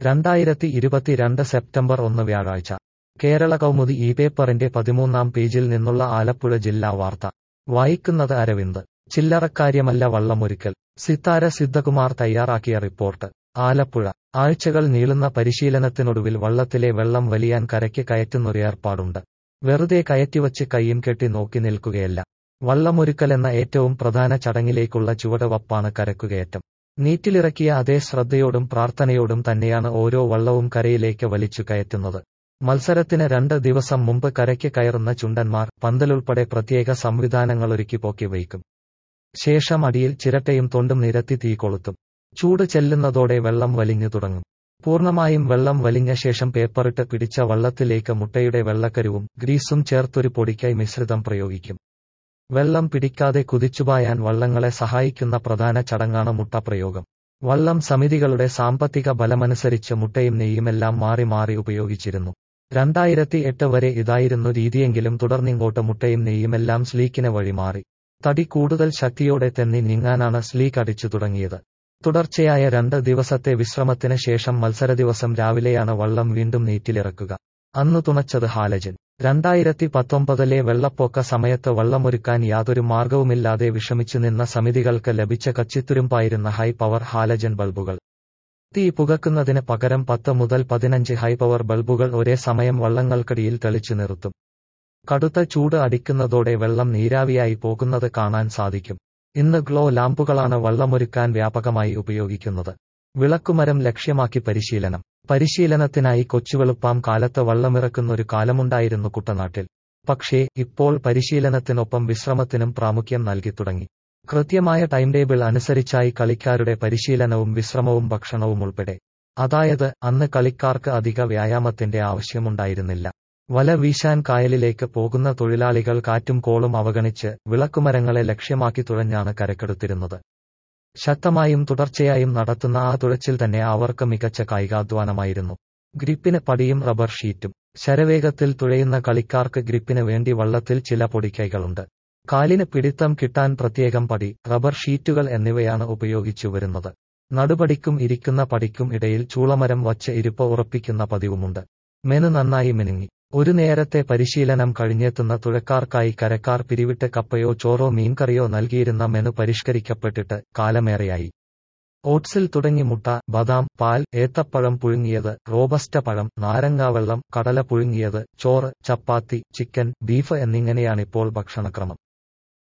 രണ്ടായിരത്തി ഇരുപത്തിരണ്ട് സെപ്റ്റംബർ ഒന്ന് വ്യാഴാഴ്ച കേരള കൗമുദി ഈ പേപ്പറിന്റെ പതിമൂന്നാം പേജിൽ നിന്നുള്ള ആലപ്പുഴ ജില്ലാ വാർത്ത വായിക്കുന്നത് അരവിന്ദ് ചില്ലറക്കാര്യമല്ല വള്ളമൊരുക്കൽ സിത്താര സിദ്ധകുമാർ തയ്യാറാക്കിയ റിപ്പോർട്ട് ആലപ്പുഴ ആഴ്ചകൾ നീളുന്ന പരിശീലനത്തിനൊടുവിൽ വള്ളത്തിലെ വെള്ളം വലിയാൻ കരയ്ക്ക് കയറ്റുന്നൊരേർപ്പാടുണ്ട് വെറുതെ കയറ്റിവച്ച് കൈയും കെട്ടി നോക്കി നിൽക്കുകയല്ല വള്ളമൊരുക്കലെന്ന ഏറ്റവും പ്രധാന ചടങ്ങിലേക്കുള്ള ചുവടുവപ്പാണ് കരക്കുകയറ്റം നീറ്റിലിറക്കിയ അതേ ശ്രദ്ധയോടും പ്രാർത്ഥനയോടും തന്നെയാണ് ഓരോ വള്ളവും കരയിലേക്ക് വലിച്ചു കയറ്റുന്നത് മത്സരത്തിന് രണ്ട് ദിവസം മുമ്പ് കരയ്ക്ക് കയറുന്ന ചുണ്ടന്മാർ പന്തലുൾപ്പെടെ പ്രത്യേക സംവിധാനങ്ങളൊരുക്കി പോക്കി വയ്ക്കും ശേഷം അടിയിൽ ചിരട്ടയും തൊണ്ടും നിരത്തി തീ കൊളുത്തും ചൂട് ചെല്ലുന്നതോടെ വെള്ളം വലിഞ്ഞു തുടങ്ങും പൂർണ്ണമായും വെള്ളം വലിഞ്ഞ ശേഷം പേപ്പറിട്ട് പിടിച്ച വള്ളത്തിലേക്ക് മുട്ടയുടെ വെള്ളക്കരുവും ഗ്രീസും ചേർത്തൊരു പൊടിക്കായി മിശ്രിതം പ്രയോഗിക്കും വെള്ളം പിടിക്കാതെ കുതിച്ചുപായാൻ വള്ളങ്ങളെ സഹായിക്കുന്ന പ്രധാന ചടങ്ങാണ് മുട്ടപ്രയോഗം വള്ളം സമിതികളുടെ സാമ്പത്തിക ബലമനുസരിച്ച് മുട്ടയും നെയ്യുമെല്ലാം മാറി മാറി ഉപയോഗിച്ചിരുന്നു രണ്ടായിരത്തി എട്ട് വരെ ഇതായിരുന്നു രീതിയെങ്കിലും തുടർന്നിങ്ങോട്ട് മുട്ടയും നെയ്യുമെല്ലാം സ്ലീക്കിന് വഴിമാറി തടി കൂടുതൽ ശക്തിയോടെ തെന്നി നീങ്ങാനാണ് സ്ലീക്ക് അടിച്ചു തുടങ്ങിയത് തുടർച്ചയായ രണ്ട് ദിവസത്തെ വിശ്രമത്തിന് ശേഷം മത്സരദിവസം രാവിലെയാണ് വള്ളം വീണ്ടും നീറ്റിലിറക്കുക അന്നു തുണച്ചത് ഹാലജൻ രണ്ടായിരത്തി പത്തൊമ്പതിലെ വെള്ളപ്പൊക്ക സമയത്ത് വള്ളമൊരുക്കാൻ യാതൊരു മാർഗവുമില്ലാതെ വിഷമിച്ചു നിന്ന സമിതികൾക്ക് ലഭിച്ച കച്ചിത്തുരുമ്പായിരുന്ന ഹൈ പവർ ഹാലജൻ ബൾബുകൾ തീ പുകക്കുന്നതിന് പകരം പത്ത് മുതൽ പതിനഞ്ച് ഹൈ പവർ ബൾബുകൾ ഒരേ സമയം വള്ളങ്ങൾക്കടിയിൽ തെളിച്ചു നിർത്തും കടുത്ത ചൂട് അടിക്കുന്നതോടെ വെള്ളം നീരാവിയായി പോകുന്നത് കാണാൻ സാധിക്കും ഇന്ന് ഗ്ലോ ലാമ്പുകളാണ് വള്ളമൊരുക്കാൻ വ്യാപകമായി ഉപയോഗിക്കുന്നത് വിളക്കുമരം ലക്ഷ്യമാക്കി പരിശീലനം പരിശീലനത്തിനായി കൊച്ചുവെളുപ്പാം കാലത്ത് വള്ളമിറക്കുന്നൊരു കാലമുണ്ടായിരുന്നു കുട്ടനാട്ടിൽ പക്ഷേ ഇപ്പോൾ പരിശീലനത്തിനൊപ്പം വിശ്രമത്തിനും പ്രാമുഖ്യം നൽകി തുടങ്ങി കൃത്യമായ ടൈം ടേബിൾ അനുസരിച്ചായി കളിക്കാരുടെ പരിശീലനവും വിശ്രമവും ഭക്ഷണവും ഉൾപ്പെടെ അതായത് അന്ന് കളിക്കാർക്ക് അധിക വ്യായാമത്തിന്റെ ആവശ്യമുണ്ടായിരുന്നില്ല വല വീശാൻ കായലിലേക്ക് പോകുന്ന തൊഴിലാളികൾ കാറ്റും കോളും അവഗണിച്ച് വിളക്കുമരങ്ങളെ ലക്ഷ്യമാക്കി തുഴഞ്ഞാണ് കരക്കെടുത്തിരുന്നത് ശക്തമായും തുടർച്ചയായും നടത്തുന്ന ആ തുഴച്ചിൽ തന്നെ അവർക്ക് മികച്ച കായികാധ്വാനമായിരുന്നു ഗ്രിപ്പിന് പടിയും റബ്ബർ ഷീറ്റും ശരവേഗത്തിൽ തുഴയുന്ന കളിക്കാർക്ക് ഗ്രിപ്പിന് വേണ്ടി വള്ളത്തിൽ ചില പൊടിക്കൈകളുണ്ട് കാലിന് പിടിത്തം കിട്ടാൻ പ്രത്യേകം പടി റബ്ബർ ഷീറ്റുകൾ എന്നിവയാണ് ഉപയോഗിച്ചു വരുന്നത് നടുപടിക്കും ഇരിക്കുന്ന പടിക്കും ഇടയിൽ ചൂളമരം വച്ച് ഇരിപ്പ് ഉറപ്പിക്കുന്ന പതിവുമുണ്ട് മെനു നന്നായി മിനുങ്ങി ഒരു നേരത്തെ പരിശീലനം കഴിഞ്ഞെത്തുന്ന തുഴക്കാർക്കായി കരക്കാർ പിരിവിട്ട് കപ്പയോ ചോറോ മീൻകറിയോ നൽകിയിരുന്ന മെനു പരിഷ്കരിക്കപ്പെട്ടിട്ട് കാലമേറെയായി ഓട്സിൽ തുടങ്ങി മുട്ട ബദാം പാൽ ഏത്തപ്പഴം പുഴുങ്ങിയത് റോബസ്റ്റ പഴം നാരങ്ങാവെള്ളം കടല പുഴുങ്ങിയത് ചോറ് ചപ്പാത്തി ചിക്കൻ ബീഫ് എന്നിങ്ങനെയാണിപ്പോൾ ഭക്ഷണക്രമം